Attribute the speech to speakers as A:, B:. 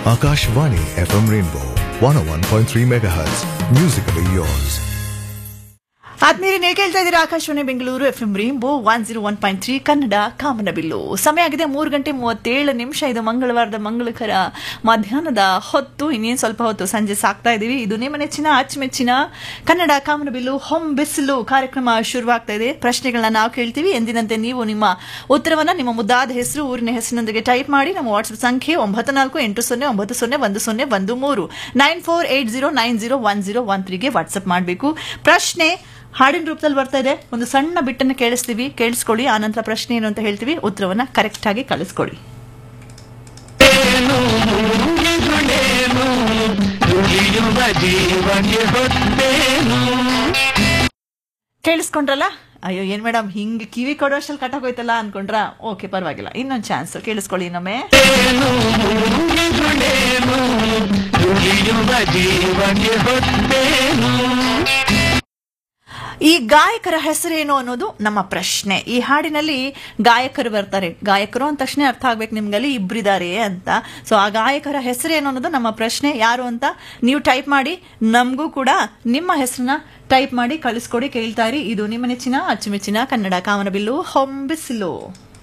A: Akashvani FM Rainbow 101.3 MHz. Musically yours.
B: ಆದ್ಮೇಲೆ ನೀವು ಕೇಳ್ತಾ ಇದ್ದೀರಾ Akashvani Bengaluru F M rainbow one zero one point three Kannada Kamanabillu ಸಮಯ ಆಗಿದೆ ಮೂರು ಗಂಟೆ ಮೂವತ್ತೇಳು ನಿಮಿಷ ಇದು ಮಂಗಳವಾರದ ಮಂಗಳಕರ ಮಧ್ಯಾಹ್ನದ ಹೊತ್ತು ಇನ್ನೇನು ಸ್ವಲ್ಪ ಹೊತ್ತು ಸಂಜೆ ಸಾಕ್ತಾ ಇದ್ದೀವಿ ಇದು ನಿಮ್ಮ ನೆಚ್ಚಿನ ಅಚ್ಚುಮೆಚ್ಚಿನ ಕನ್ನಡ ಕಾಮನಬಿಲ್ಲು ಹೊಂ ಬಿಸಿಲು ಕಾರ್ಯಕ್ರಮ ಶುರುವಾಗ್ತಾ ಇದೆ ಪ್ರಶ್ನೆಗಳನ್ನ ನಾವು ಕೇಳ್ತೀವಿ ಎಂದಿನಂತೆ ನೀವು ನಿಮ್ಮ ಉತ್ತರವನ್ನ ನಿಮ್ಮ ಮುದ್ದಾದ ಹೆಸರು ಊರಿನ ಹೆಸರಿನೊಂದಿಗೆ ಟೈಪ್ ಮಾಡಿ ನಮ್ಮ ವಾಟ್ಸ್ಆಪ್ ಸಂಖ್ಯೆ ಒಂಬತ್ತು ನಾಲ್ಕು ಎಂಟು ಸೊನ್ನೆ ಒಂಬತ್ತು ಸೊನ್ನೆ ಒಂದು ಸೊನ್ನೆ ಒಂದು ಮೂರು nine four eight zero nine zero one zero one ತ್ರೀಗೆ ವಾಟ್ಸ್ಆಪ್ ಮಾಡಬೇಕು ಪ್ರಶ್ನೆ ಹಾಡಿನ ರೂಪದಲ್ಲಿ ಬರ್ತಾ ಇದೆ ಒಂದು ಸಣ್ಣ ಬಿಟ್ಟನ್ನು ಕೇಳಿಸ್ತೀವಿ ಕೇಳಿಸ್ಕೊಳ್ಳಿ ಆನಂತರ ಪ್ರಶ್ನೆ ಏನು ಅಂತ ಹೇಳ್ತೀವಿ ಉತ್ತರವನ್ನ ಕರೆಕ್ಟ್ ಆಗಿ ಕಳಿಸ್ಕೊಡಿ
C: ನುಡಿಯುವ ಜೀವನ ಹೊತ್ತೇನು
B: ಕೇಳಿಸ್ಕೊಂಡ್ರಲ್ಲ ಅಯ್ಯೋ ಏನ್ ಮೇಡಮ್ ಹಿಂಗ್ ಕಿವಿ ಕೊಡೋಷ್ಟಲ್ಲಿ ಕಟ್ಟಾಗೋಯ್ತಲ್ಲ ಅನ್ಕೊಂಡ್ರ ಓಕೆ ಪರವಾಗಿಲ್ಲ ಇನ್ನೊಂದು ಚಾನ್ಸ್ ಕೇಳಿಸ್ಕೊಳ್ಳಿ ಇನ್ನೊಮ್ಮೆ
C: ಏನು ನುಡಿಯುವ ಜೀವನ ಹೊತ್ತೇನು
B: ಈ ಗಾಯಕರ ಹೆಸರೇನು ಅನ್ನೋದು ನಮ್ಮ ಪ್ರಶ್ನೆ ಈ ಹಾಡಿನಲ್ಲಿ ಗಾಯಕರು ಬರ್ತಾರೆ ಗಾಯಕರು ಅಂದ ತಕ್ಷಣ ಅರ್ಥ ಆಗ್ಬೇಕು ನಿಮ್ಗಲ್ಲಿ ಇಬ್ಬರಿದ್ದಾರೆ ಅಂತ ಸೊ ಆ ಗಾಯಕರ ಹೆಸರೇನು ಅನ್ನೋದು ನಮ್ಮ ಪ್ರಶ್ನೆ ಯಾರು ಅಂತ ನೀವು ಟೈಪ್ ಮಾಡಿ ನಮಗೂ ಕೂಡ ನಿಮ್ಮ ಹೆಸರನ್ನ ಟೈಪ್ ಮಾಡಿ ಕಳಿಸ್ಕೊಡಿ ಕೇಳ್ತಾ ಇರಿ ಇದು ನಿಮ್ಮ ನೆಚ್ಚಿನ ಅಚ್ಚುಮೆಚ್ಚಿನ ಕನ್ನಡ ಕಾಮನಬಿಲ್ಲು ಹೊಂಬಿಸಿಲು